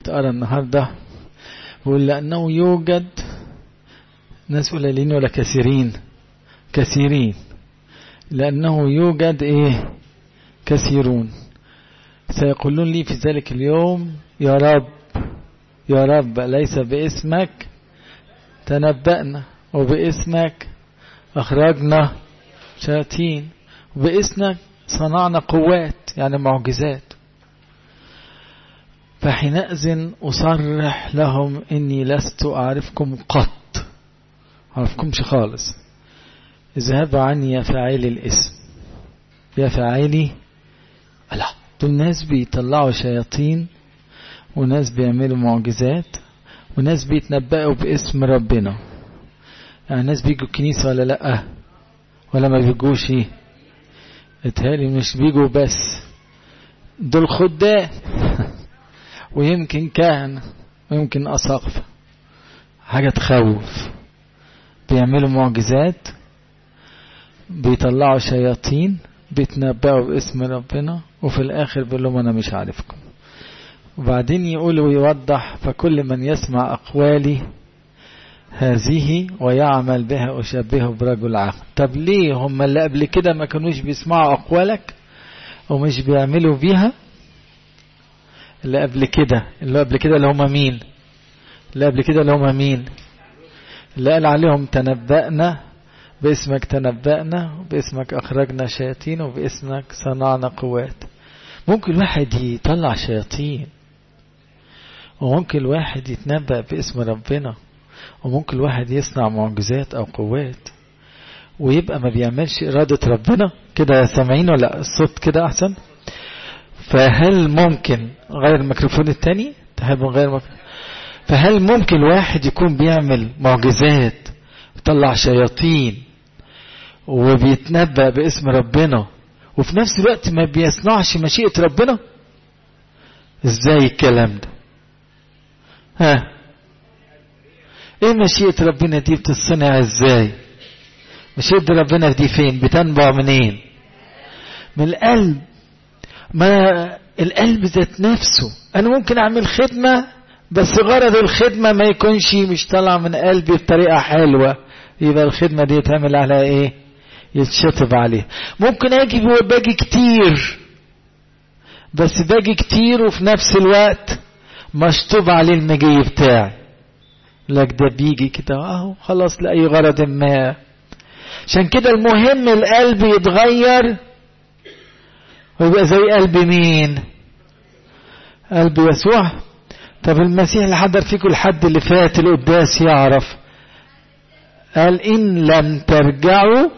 تقرا النهارده بيقول لأنه يوجد ناس قليلين ولا كثيرين كثيرين لأنه يوجد إيه كثيرون سيقولون لي في ذلك اليوم يا رب يا رب ليس باسمك تنبأنا وباسمك أخرجنا شياطين وباسمك صنعنا قوات يعني معجزات فحينئذ أصرح لهم إني لست أعرفكم قط أعرفكمش خالص اذهبوا عني يا فاعلي الاسم يا فاعلي لا دول ناس بيطلعوا شياطين وناس بيعملوا معجزات وناس بيتنبأوا باسم ربنا يعني ناس بيجوا الكنيسة ولا لأ ولا ما بيجوش اتهالي مش بيجوا بس دول خدام ويمكن كان ويمكن أساقفة حاجة تخوف بيعملوا معجزات بيطلعوا شياطين بيتنبأوا باسم ربنا وفي الآخر بيقول لهم أنا مش عارفكم وبعدين يقول ويوضح فكل من يسمع أقوالي هذه ويعمل بها أشبهه برجل عاقل طب ليه هم اللي قبل كده ما كانوش بيسمعوا أقوالك ومش بيعملوا بيها اللي قبل كده اللي قبل كده اللي هم مين اللي قبل كده اللي هم مين اللي قال عليهم تنبأنا باسمك تنبأنا وباسمك أخرجنا شياطين وباسمك صنعنا قوات ممكن الواحد يطلع شياطين وممكن الواحد يتنبأ باسم ربنا وممكن الواحد يصنع معجزات أو قوات ويبقى ما بيعملش إرادة ربنا كده سامعين ولا الصوت كده أحسن فهل ممكن غير الميكروفون التاني تحبوا غير الميكروفون فهل ممكن الواحد يكون بيعمل معجزات ويطلع شياطين وبيتنبأ باسم ربنا وفي نفس الوقت ما بيصنعش مشيئة ربنا ازاي الكلام ده ها ايه مشيئة ربنا دي بتصنع ازاي مشيئة ربنا دي فين بتنبع منين من القلب ما القلب ذات نفسه انا ممكن اعمل خدمة بس غرض الخدمة ما يكونش مش طالع من قلبي بطريقة حلوة يبقى الخدمة دي يتعمل على ايه يتشطب عليه ممكن اجي باجي كتير بس باجي كتير وفي نفس الوقت مشطوب عليه المجي بتاعي لك ده بيجي كده اهو خلاص لأي غرض ما عشان كده المهم القلب يتغير ويبقى زي قلب مين قلب يسوع طب المسيح اللي حضر فيكم الحد اللي فات القداس يعرف قال إن لم ترجعوا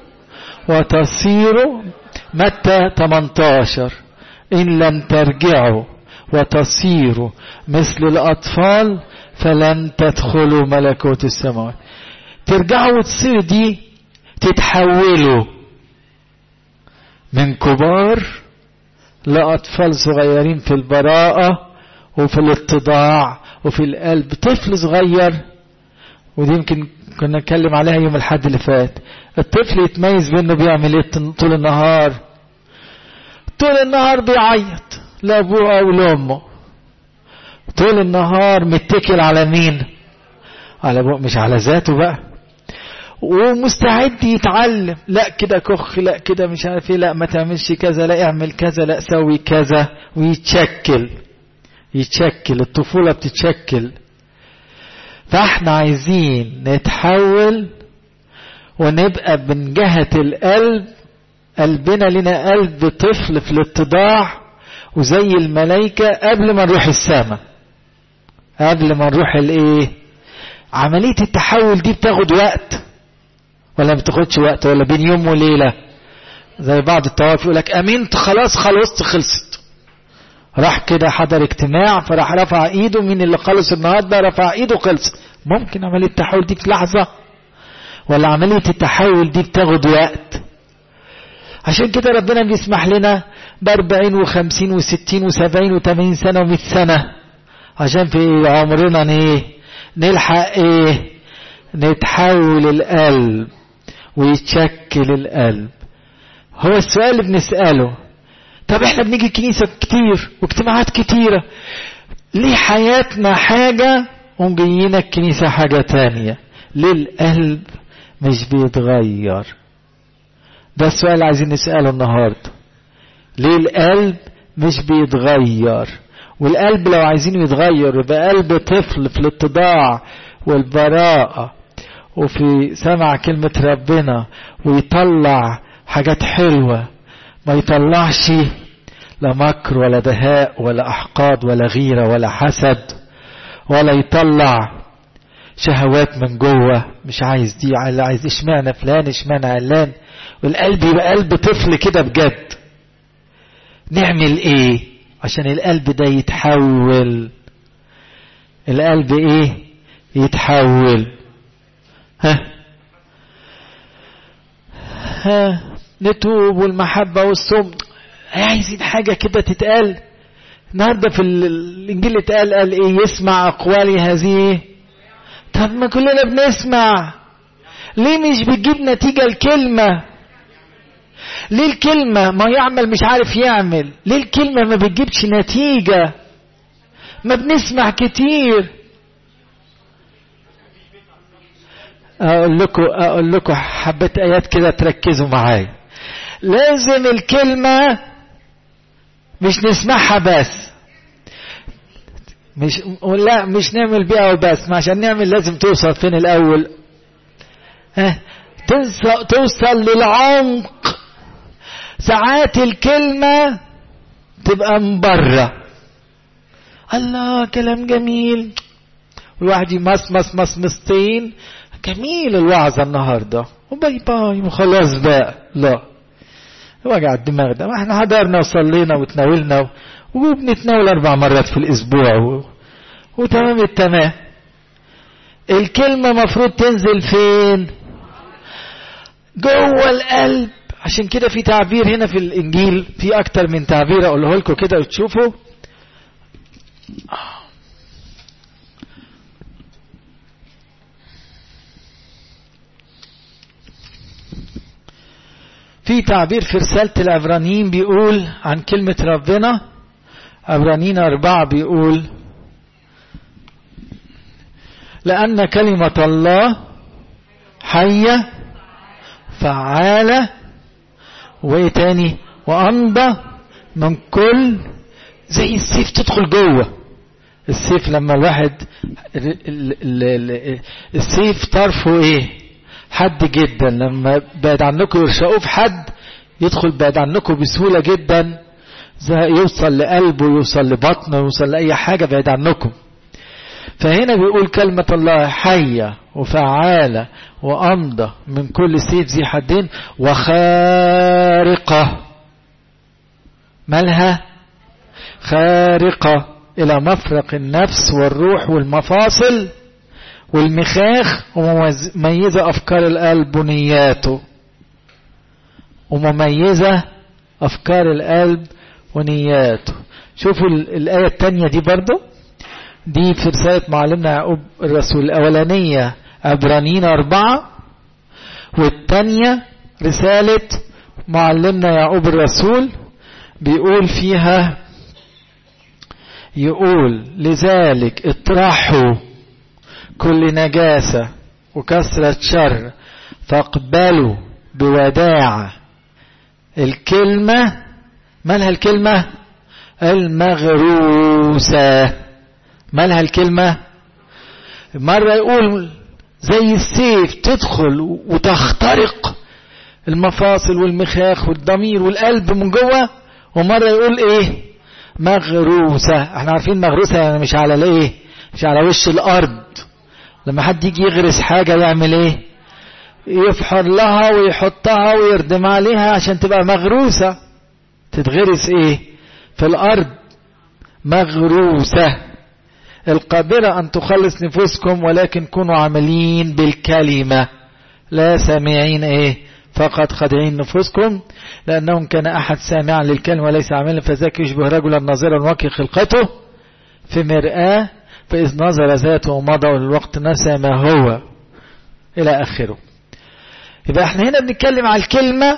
وتصيروا متى 18 إن لم ترجعوا وتصيروا مثل الأطفال فلن تدخلوا ملكوت السماوات ترجعوا وتصير دي تتحولوا من كبار لأطفال صغيرين في البراءة وفي الاتضاع وفي القلب طفل صغير ودي يمكن كنا نتكلم عليها يوم الحد اللي فات الطفل يتميز بانه بيعمل ايه طول النهار طول النهار بيعيط لابوه او لامه طول النهار متكل على مين على ابوه مش على ذاته بقى ومستعد يتعلم لا كده كخ لا كده مش عارف ايه لا ما تعملش كذا لا اعمل كذا لا سوي كذا ويتشكل يتشكل الطفولة بتتشكل فاحنا عايزين نتحول ونبقى من جهة القلب قلبنا لنا قلب طفل في الاتضاع وزي الملائكة قبل ما نروح السماء قبل ما نروح الايه عملية التحول دي بتاخد وقت ولا ما بتاخدش وقت ولا بين يوم وليلة زي بعض الطوائف يقول لك امنت خلاص خلصت خلصت راح كده حضر اجتماع فراح رفع ايده مين اللي خلص النهارده رفع ايده خلص ممكن عملية التحول دي في لحظة ولا عملية التحول دي بتاخد وقت عشان كده ربنا بيسمح لنا بأربعين وخمسين وستين وسبعين وثمانين سنة ومئة سنة عشان في عمرنا ايه نلحق ايه نتحول القلب ويتشكل القلب هو السؤال اللي بنسأله طب احنا بنيجي الكنيسة كتير واجتماعات كتيرة ليه حياتنا حاجة ومجينا الكنيسة حاجة تانية ليه القلب مش بيتغير ده السؤال عايزين نسأله النهاردة ليه القلب مش بيتغير والقلب لو عايزين يتغير يبقى قلب طفل في الاتضاع والبراءة وفي سمع كلمة ربنا ويطلع حاجات حلوة ما يطلعش لا مكر ولا دهاء ولا أحقاد ولا غيرة ولا حسد ولا يطلع شهوات من جوه مش عايز دي على عايز اشمعنى فلان اشمعنى علان والقلب يبقى قلب طفل كده بجد نعمل ايه عشان القلب ده يتحول القلب ايه يتحول ها ها نتوب والمحبة والصوم عايزين حاجة كده تتقال النهاردة في الإنجيل اتقال قال إيه يسمع أقوالي هذه طب ما كلنا بنسمع ليه مش بتجيب نتيجة الكلمة ليه الكلمة ما يعمل مش عارف يعمل ليه الكلمة ما بتجيبش نتيجة ما بنسمع كتير اقول لكم اقول لكم حبة ايات كده تركزوا معايا لازم الكلمة مش نسمعها بس مش لا مش نعمل بيها وبس عشان نعمل لازم توصل فين الاول ها توصل للعمق ساعات الكلمة تبقى من بره الله كلام جميل والواحد يمصمص مصمصتين جميل الوعظة النهاردة وباي باي وخلاص بقى لا وجع الدماغ ده ما احنا حضرنا وصلينا وتناولنا وبنتناول اربع مرات في الاسبوع و... وتمام التمام الكلمة مفروض تنزل فين جوه القلب عشان كده في تعبير هنا في الانجيل في اكتر من تعبير اقوله لكم كده وتشوفوا في تعبير في رسالة العبرانيين بيقول عن كلمة ربنا عبرانيين أربعة بيقول لأن كلمة الله حية فعالة وإيه تاني وأمضى من كل زي السيف تدخل جوه السيف لما الواحد السيف طرفه ايه حد جدا لما بعد عنكم يرشقوه في حد يدخل بعد عنكم بسهولة جدا يوصل لقلبه يوصل لبطنه يوصل لأي حاجة بعد عنكم فهنا بيقول كلمة الله حية وفعالة وأمضى من كل سيف ذي حدين وخارقة مالها خارقة إلى مفرق النفس والروح والمفاصل والمخاخ ومميزة أفكار القلب ونياته ومميزة أفكار القلب ونياته شوفوا الآية الثانية دي برضو دي في رسالة معلمنا يعقوب الرسول الأولانية عبرانيين أربعة والثانية رسالة معلمنا يعقوب الرسول بيقول فيها يقول لذلك اطرحوا كل نجاسة وكثرة شر فاقبلوا بوداعة الكلمة مالها الكلمة المغروسة مالها الكلمة مرة يقول زي السيف تدخل وتخترق المفاصل والمخاخ والضمير والقلب من جوه ومرة يقول ايه مغروسة احنا عارفين مغروسة يعني مش على الايه مش على وش الارض لما حد يجي يغرس حاجة يعمل ايه يفحر لها ويحطها ويردم عليها عشان تبقى مغروسة تتغرس ايه في الارض مغروسة القادرة ان تخلص نفوسكم ولكن كونوا عاملين بالكلمة لا سامعين ايه فقط خادعين نفوسكم لأنهم كان أحد سامعا للكلمة وليس عاملا فذاك يشبه رجلا ناظرا وكي خلقته في مرآة فإذ نظر ذاته ومضى والوقت نسى ما هو إلى آخره يبقى احنا هنا بنتكلم على الكلمة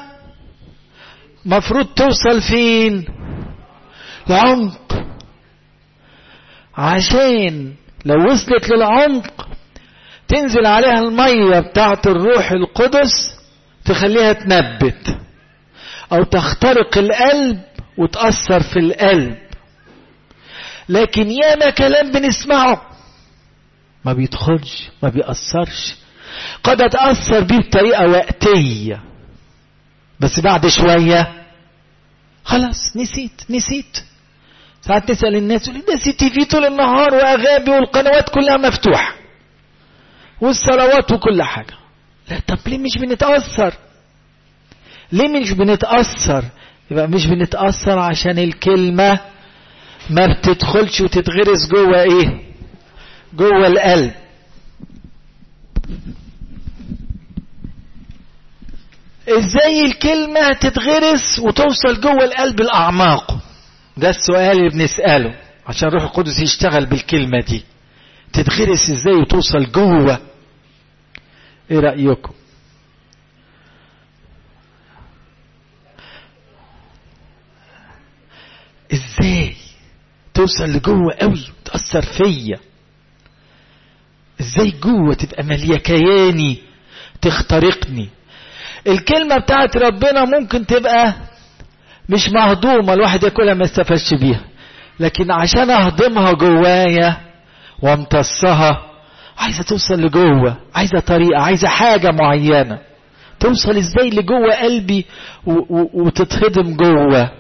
مفروض توصل فين العمق عشان لو وصلت للعمق تنزل عليها المية بتاعت الروح القدس تخليها تنبت او تخترق القلب وتأثر في القلب لكن ياما كلام بنسمعه ما بيدخلش ما بيأثرش قد أتأثر بيه بطريقة وقتية بس بعد شوية خلاص نسيت نسيت ساعات نسأل الناس يقول ده سي تي في طول النهار وأغابي والقنوات كلها مفتوحة والصلوات وكل حاجة لا طب ليه مش بنتأثر ليه مش بنتأثر يبقى مش بنتأثر عشان الكلمة ما بتدخلش وتتغرس جوه ايه جوه القلب ازاي الكلمة تتغرس وتوصل جوه القلب الاعماق ده السؤال اللي بنسأله عشان روح القدس يشتغل بالكلمة دي تتغرس ازاي وتوصل جوه ايه رأيكم ازاي توصل لجوه قوي تأثر فيا ازاي جوه تبقى مالية كياني تخترقني الكلمة بتاعت ربنا ممكن تبقى مش مهضومة الواحد ياكلها ما يستفادش بيها لكن عشان اهضمها جوايا وامتصها عايزة توصل لجوه عايزة طريقة عايزة حاجة معينة توصل ازاي لجوه قلبي وتتهضم جوه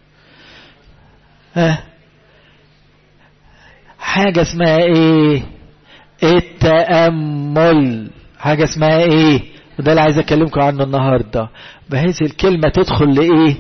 ها حاجة اسمها ايه التأمل حاجة اسمها ايه وده اللي عايز اكلمكم عنه النهاردة بحيث الكلمة تدخل لايه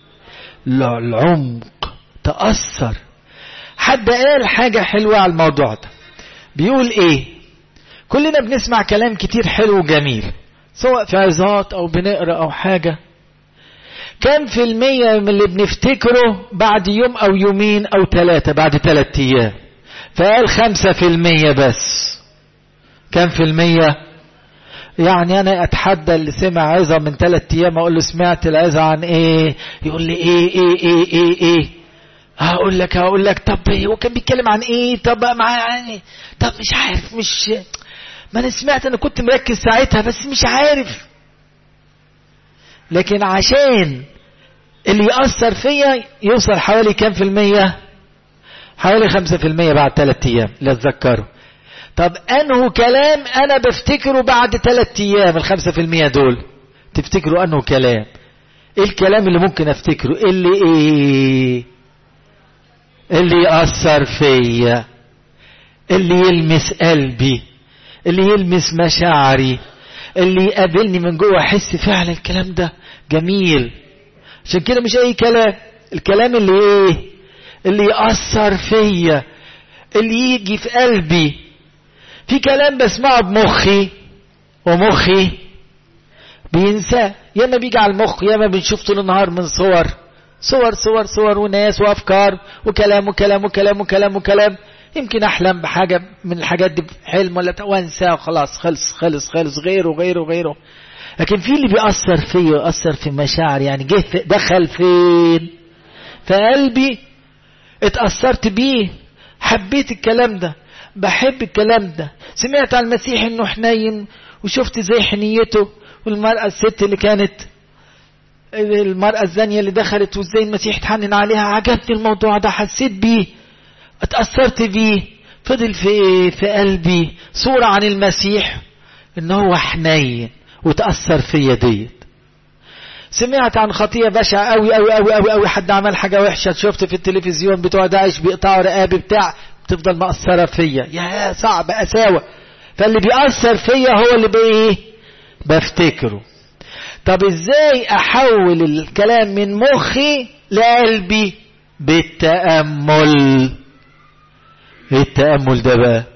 للعمق تأثر حد قال حاجة حلوة على الموضوع ده بيقول ايه كلنا بنسمع كلام كتير حلو وجميل سواء في عظات او بنقرا او حاجة كم في المية من اللي بنفتكره بعد يوم او يومين او ثلاثة بعد ثلاثة ايام فقال خمسة في المية بس كم في المية يعني انا اتحدى اللي سمع عظة من ثلاثة ايام اقول له سمعت العظة عن ايه يقول لي ايه ايه ايه ايه ايه هقول لك هقول لك طب هو كان بيتكلم عن ايه طب مع يعني طب مش عارف مش ما انا سمعت انا كنت مركز ساعتها بس مش عارف لكن عشان اللي يأثر فيا يوصل حوالي كام في المية حوالي خمسة في المية بعد ثلاثة ايام لا اتذكره طب انه كلام انا بفتكره بعد ثلاثة ايام الخمسة في المية دول تفتكروا انه كلام ايه الكلام اللي ممكن افتكره اللي ايه اللي يأثر فيا اللي يلمس قلبي اللي يلمس مشاعري اللي يقابلني من جوه احس فعلا الكلام ده جميل عشان كده مش اي كلام الكلام اللي ايه اللي يأثر فيا اللي يجي في قلبي في كلام بسمعه بمخي ومخي بينساه ياما بيجي على المخ ياما بنشوف طول النهار من صور صور صور صور وناس وافكار وكلام وكلام وكلام وكلام وكلام يمكن احلم بحاجه من الحاجات دي حلم ولا وانساه وخلاص خلص خلص خلص غيره غيره غيره لكن في اللي بيأثر فيا ويأثر في مشاعري يعني جه دخل فين في قلبي اتأثرت بيه حبيت الكلام ده بحب الكلام ده سمعت عن المسيح انه حنين وشفت زي حنيته والمرأة الست اللي كانت المرأة الزانية اللي دخلت وازاي المسيح اتحنن عليها عجبني الموضوع ده حسيت بيه اتأثرت بيه فضل في في قلبي صورة عن المسيح ان هو حنين وتأثر فيا ديت سمعت عن خطية بشعة قوي قوي قوي قوي قوي حد عمل حاجة وحشة شفت في التلفزيون بتوع داعش بيقطعوا رقابي بتاع بتفضل مأثرة فيا يا صعب قساوة فاللي بيأثر فيا هو اللي بايه بفتكره طب ازاي احول الكلام من مخي لقلبي بالتأمل ايه التأمل ده بقى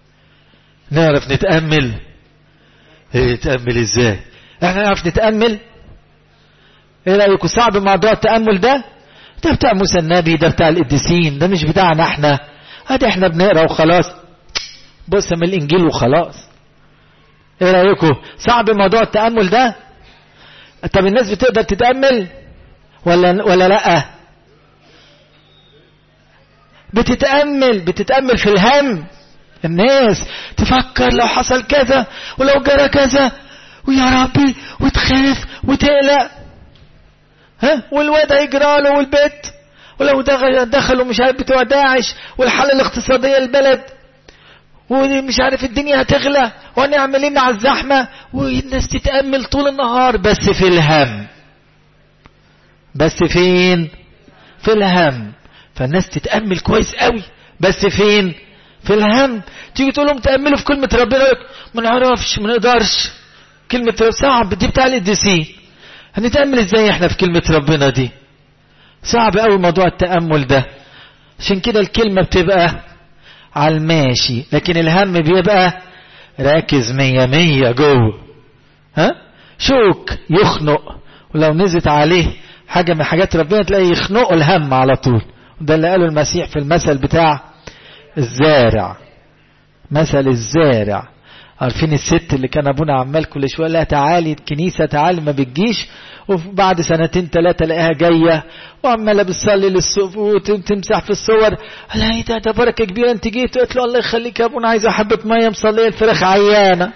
نعرف نتأمل ايه نتأمل ازاي احنا نعرف نتأمل ايه رأيكم صعب موضوع التأمل ده ده بتاع موسى النبي ده بتاع القديسين ده مش بتاعنا احنا ادي احنا بنقرا وخلاص بص من الانجيل وخلاص ايه رايكم صعب موضوع التامل ده طب الناس بتقدر تتامل ولا ولا لا بتتأمل بتتأمل في الهم الناس تفكر لو حصل كذا ولو جرى كذا ويا ربي وتخاف وتقلق ها والواد هيجرى له والبيت ولو دخلوا مش عارف بتوع داعش والحالة الاقتصادية البلد ومش عارف الدنيا هتغلى وهنعمل ايه مع الزحمة والناس تتأمل طول النهار بس في الهم بس فين في الهم فالناس تتأمل كويس قوي بس فين في الهم تيجي تقول لهم تأملوا في كلمة ربنا ما نعرفش ما نقدرش كلمة صعب دي بتاع القديسين هنتأمل ازاي احنا في كلمة ربنا دي صعب قوي موضوع التأمل ده عشان كده الكلمة بتبقى على الماشي لكن الهم بيبقى راكز مية مية جوه ها شوك يخنق ولو نزلت عليه حاجة من حاجات ربنا تلاقيه يخنقه الهم على طول ده اللي قاله المسيح في المثل بتاع الزارع مثل الزارع عارفين الست اللي كان ابونا عمال كل شويه لها تعالي الكنيسه تعالي ما بتجيش وبعد سنتين ثلاثه الاقيها جايه وعماله بتصلي للصف وتمسح في الصور قال ايه ده ده بركه كبيره انت جيت قلت له الله يخليك يا ابونا عايزه حبه ميه مصليه الفراخ عيانه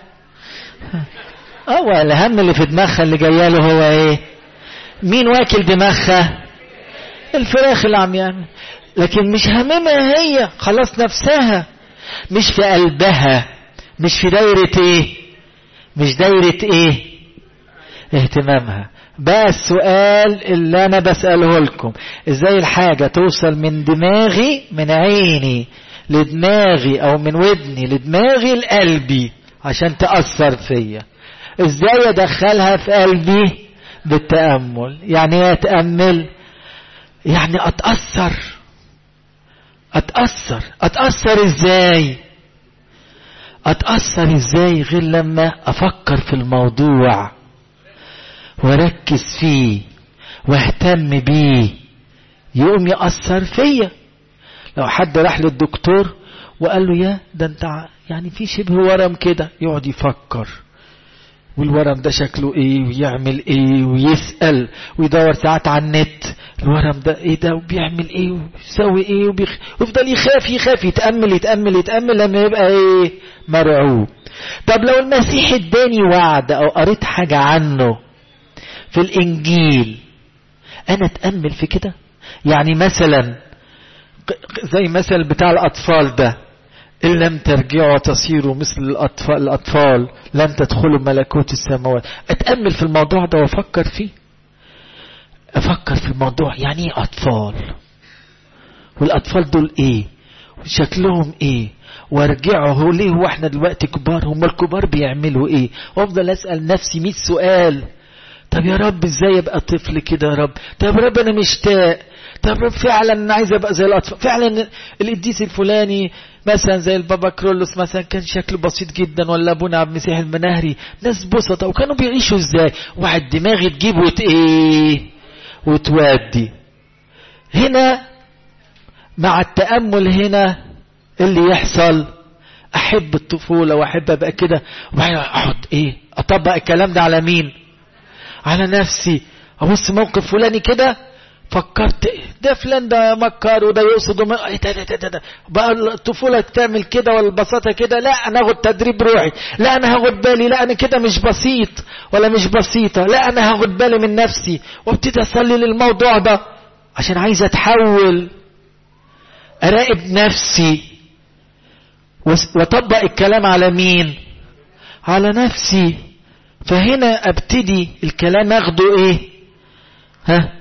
هو الهم اللي في دماغها اللي جايه له هو ايه مين واكل دماغها الفراخ اللي عم يعمل لكن مش هممها هي خلاص نفسها مش في قلبها مش في دايرة ايه مش دايرة ايه اهتمامها بقى السؤال اللي انا بسأله لكم ازاي الحاجة توصل من دماغي من عيني لدماغي او من ودني لدماغي لقلبي عشان تأثر فيا ازاي ادخلها في قلبي بالتأمل يعني ايه اتأمل يعني اتأثر اتأثر اتأثر ازاي اتأثر ازاي غير لما افكر في الموضوع واركز فيه واهتم بيه يقوم يأثر فيا لو حد راح للدكتور وقال له يا ده انت يعني في شبه ورم كده يقعد يفكر والورم ده شكله ايه ويعمل ايه ويسأل ويدور ساعات على النت الورم ده ايه ده وبيعمل ايه ويسوي ايه وبيخ... ويفضل يخاف يخاف يتأمل يتأمل يتأمل لما يبقى ايه مرعوب طب لو المسيح اداني وعد او قريت حاجة عنه في الانجيل انا اتأمل في كده يعني مثلا زي مثل بتاع الاطفال ده إن لم ترجعوا تصيروا مثل الأطفال, الأطفال لن تدخلوا ملكوت السماوات أتأمل في الموضوع ده وأفكر فيه أفكر في الموضوع يعني إيه أطفال والأطفال دول إيه وشكلهم إيه وارجعوا هو ليه هو احنا دلوقتي كبار هم الكبار بيعملوا ايه وافضل اسال نفسي 100 سؤال طب يا رب ازاي ابقى طفل كده يا رب طب يا رب انا مشتاق طب فعلا انا عايز ابقى زي الاطفال فعلا القديس الفلاني مثلا زي البابا كرولوس مثلا كان شكله بسيط جدا ولا ابونا عبد المسيح المناهري ناس بسطة وكانوا بيعيشوا ازاي وعد دماغي تجيب وت ايه وتودي هنا مع التأمل هنا اللي يحصل احب الطفولة واحب ابقى كده وبعدين اقعد ايه اطبق الكلام ده على مين على نفسي ابص موقف فلاني كده فكرت ده فلان ده مكر وده يقصد وما... ايه ده ده ده ده بقى الطفوله تعمل كده ولا البساطه كده لا انا هاخد تدريب روحي لا انا هاخد بالي لا انا كده مش بسيط ولا مش بسيطه لا انا هاخد بالي من نفسي وابتدي اصلي للموضوع ده عشان عايز اتحول اراقب نفسي واطبق الكلام على مين على نفسي فهنا ابتدي الكلام اخده ايه ها